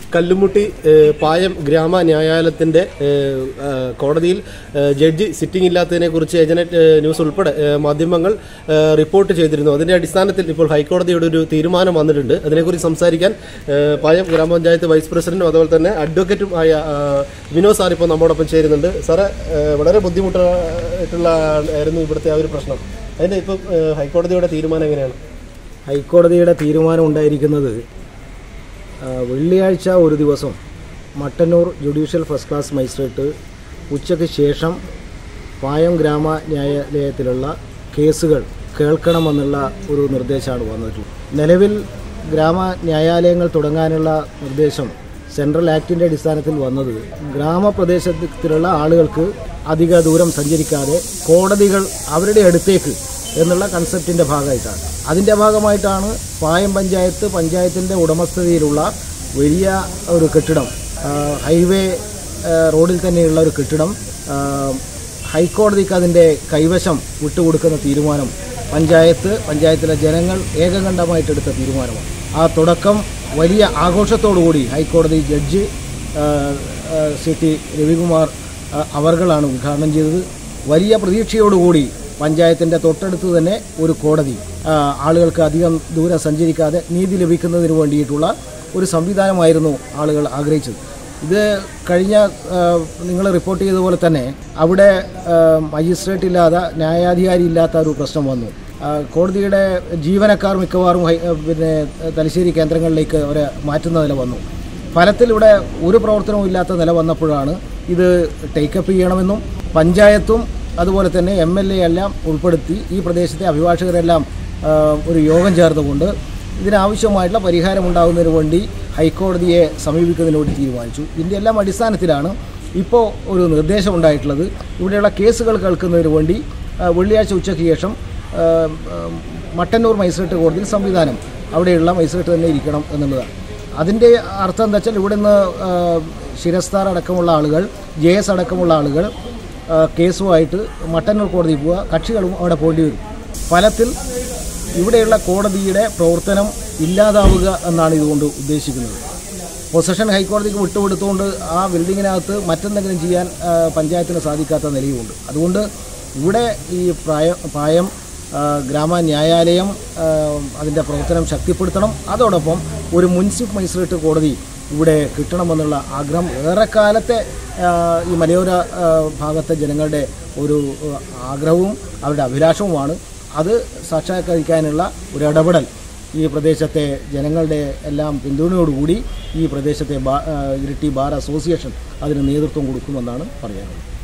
കല്ലുമുട്ടി ഏഹ്, പായം ഗ്രാമ ന്യായാലയത്തിന്റെ ഏഹ്, ആ, കോടതിയിൽ ഏഹ്, ജഡ്ജി സിറ്റിംഗ് ഇല്ലാത്തതിനെ കുറിച്ച് ഏജനറ്റ് ഏഹ്, ന്യൂസ് ഉൾപ്പെടെ ഏഹ്, മാധ്യമങ്ങൾ ഏഹ്, റിപ്പോർട്ട് ചെയ്തിരുന്നു അതിന്റെ അടിസ്ഥാനത്തിൽ ഇപ്പോൾ ഹൈക്കോടതിയുടെ ഒരു തീരുമാനം വന്നിട്ടുണ്ട് അതിനെക്കുറിച്ച് സംസാരിക്കാൻ ഏഹ്, പായം ഗ്രാമപഞ്ചായത്ത് വൈസ് പ്രസിഡന്റും അതുപോലെ തന്നെ അഡ്വക്കേറ്റും ആയ ആ, വിനോദ് സാർ ഇപ്പോൾ നമ്മോടൊപ്പം ചേരുന്നുണ്ട് സാറ് ഏഹ്, വളരെ ബുദ്ധിമുട്ടായിട്ടുള്ള ആയിരുന്നു ഇവിടുത്തെ ആ ഒരു പ്രശ്നം അതിന്റെ ഇപ്പം ഏഹ്, ഹൈക്കോടതിയുടെ തീരുമാനം എങ്ങനെയാണ് ഹൈക്കോടതിയുടെ തീരുമാനം ഉണ്ടായിരിക്കുന്നത് ആ, വെള്ളിയാഴ്ച ഒരു ദിവസം Mattannur judicial first class magistrate ഉച്ചയ്ക്ക് ശേഷം പായം ഗ്രാമ ന്യായാലയത്തിലുള്ള കേസുകൾ കേൾക്കണമെന്നുള്ള ഒരു നിർദ്ദേശമാണ് വന്നിട്ടുള്ളത് നിലവിൽ ഗ്രാമ ന്യായാലയങ്ങൾ തുടങ്ങാനുള്ള നിർദ്ദേശം സെൻട്രൽ ആക്ടിൻ്റെ അടിസ്ഥാനത്തിൽ വന്നത് ഗ്രാമപ്രദേശത്തിലുള്ള ആളുകൾക്ക് അധിക ദൂരം സഞ്ചരിക്കാതെ കോടതികൾ അവരുടെ അടുത്തേക്ക് എന്നുള്ള കൺസെപ്റ്റിൻ്റെ ഭാഗമായിട്ടാണ് അതിൻ്റെ ഭാഗമായിട്ടാണ് പായം പഞ്ചായത്ത് പഞ്ചായത്തിൻ്റെ ഉടമസ്ഥതയിലുള്ള വലിയ ഒരു കെട്ടിടം ആ, ഹൈവേ ആ, റോഡിൽ തന്നെയുള്ള ഒരു കെട്ടിടം ആ, ഹൈക്കോടതിക്ക് അതിൻ്റെ കൈവശം വിട്ടുകൊടുക്കുന്ന തീരുമാനം പഞ്ചായത്ത് പഞ്ചായത്തിലെ ജനങ്ങൾ ഏകകണ്ഠമായിട്ടെടുത്ത തീരുമാനമാണ് ആ തുടക്കം വലിയ ആഘോഷത്തോടുകൂടി ഹൈക്കോടതി ജഡ്ജി ആ, ആ, സി ടി രവികുമാർ ആ, അവർകളാണ് ഉദ്ഘാടനം ചെയ്തത് വലിയ പ്രതീക്ഷയോടുകൂടി പഞ്ചായത്തിൻ്റെ തൊട്ടടുത്ത് തന്നെ ഒരു കോടതി ആ, ആളുകൾക്ക് അധികം ദൂരം സഞ്ചരിക്കാതെ നീതി ലഭിക്കുന്നതിന് വേണ്ടിയിട്ടുള്ള ഒരു സംവിധാനമായിരുന്നു ആളുകൾ ആഗ്രഹിച്ചത് ഇത് കഴിഞ്ഞ നിങ്ങൾ റിപ്പോർട്ട് ചെയ്തതുപോലെ തന്നെ അവിടെ ആ, മജിസ്ട്രേറ്റ് ഇല്ലാതെ ന്യായാധികാരി ഇല്ലാത്ത ഒരു പ്രശ്നം വന്നു ആ, കോടതിയുടെ ജീവനക്കാർ മിക്കവാറും ഹൈ- ആ, പിന്നെ തലശ്ശേരി കേന്ദ്രങ്ങളിലേക്ക് അവരെ മാറ്റുന്ന നില വന്നു ഫലത്തിൽ ഇവിടെ ഒരു പ്രവർത്തനവും ഇല്ലാത്ത നില വന്നപ്പോഴാണ് ഇത് ടേക്കപ്പ് ചെയ്യണമെന്നും പഞ്ചായത്തും അതുപോലെ തന്നെ എം എൽ എ എല്ലാം ഉൾപ്പെടുത്തി ഈ പ്രദേശത്തെ അഭിഭാഷകരെല്ലാം ആ, ഒരു യോഗം ചേർന്നുകൊണ്ട് ഇതിനാവശ്യമായിട്ടുള്ള പരിഹാരം ഉണ്ടാകുന്നതിന് വേണ്ടി ഹൈക്കോടതിയെ സമീപിക്കുന്നതിന് വേണ്ടി തീരുമാനിച്ചു ഇതിൻ്റെ എല്ലാം അടിസ്ഥാനത്തിലാണ് ഇപ്പോൾ ഒരു നിർദ്ദേശം ഉണ്ടായിട്ടുള്ളത് ഇവിടെയുള്ള കേസുകൾ കേൾക്കുന്നതിന് വേണ്ടി ആ, വെള്ളിയാഴ്ച ഉച്ചയ്ക്ക് ശേഷം ആ, ആ, മട്ടന്നൂർ മജിസ്ട്രേറ്റ് കോടതിയിൽ സംവിധാനം അവിടെയുള്ള മജിസ്ട്രേറ്റ് തന്നെ ഇരിക്കണം എന്നുള്ളതാണ് അതിൻ്റെ അർത്ഥം എന്താ വെച്ചാൽ ഇവിടെ നിന്ന് ശിരസ്താർ അടക്കമുള്ള ആളുകൾ ജെ എസ് അടക്കമുള്ള ആളുകൾ ആ, കേസുമായിട്ട് മട്ടന്നൂർ കോടതി പോവുക കക്ഷികളും അവിടെ പോകേണ്ടി വരും ഫലത്തിൽ ഇവിടെയുള്ള കോടതിയുടെ പ്രവർത്തനം ഇല്ലാതാവുക എന്നാണ് ഇതുകൊണ്ട് ഉദ്ദേശിക്കുന്നത് പൊസഷൻ ഹൈക്കോടതിക്ക് വിട്ടുകൊടുത്തുകൊണ്ട് ആ ബിൽഡിങ്ങിനകത്ത് മറ്റെന്തെങ്കിലും ചെയ്യാൻ ആ, പഞ്ചായത്തിന് സാധിക്കാത്ത നിലയുമുണ്ട് അതുകൊണ്ട് ഇവിടെ ഈ പ്രായ പായം ആ, ഗ്രാമ ന്യായാലയം ആ, അതിൻ്റെ പ്രവർത്തനം ശക്തിപ്പെടുത്തണം അതോടൊപ്പം ഒരു മുനിസിപ്പൽ മജിസ്ട്രേറ്റ് കോടതി ഇവിടെ കിട്ടണമെന്നുള്ള ആഗ്രഹം ഏറെക്കാലത്തെ ആ, ഈ മലയോര ആ, ഭാഗത്തെ ജനങ്ങളുടെ ഒരു ആ, ആഗ്രഹവും അവരുടെ അഭിലാഷവുമാണ് അത് സാക്ഷാത്കരിക്കാനുള്ള ഒരു ഇടപെടൽ ഈ പ്രദേശത്തെ ജനങ്ങളുടെ എല്ലാം പിന്തുണയോടുകൂടി ഈ പ്രദേശത്തെ ബാ- ആ, ഇരിട്ടി ബാർ അസോസിയേഷൻ അതിന് നേതൃത്വം കൊടുക്കുമെന്നാണ് പറയാനുള്ളത്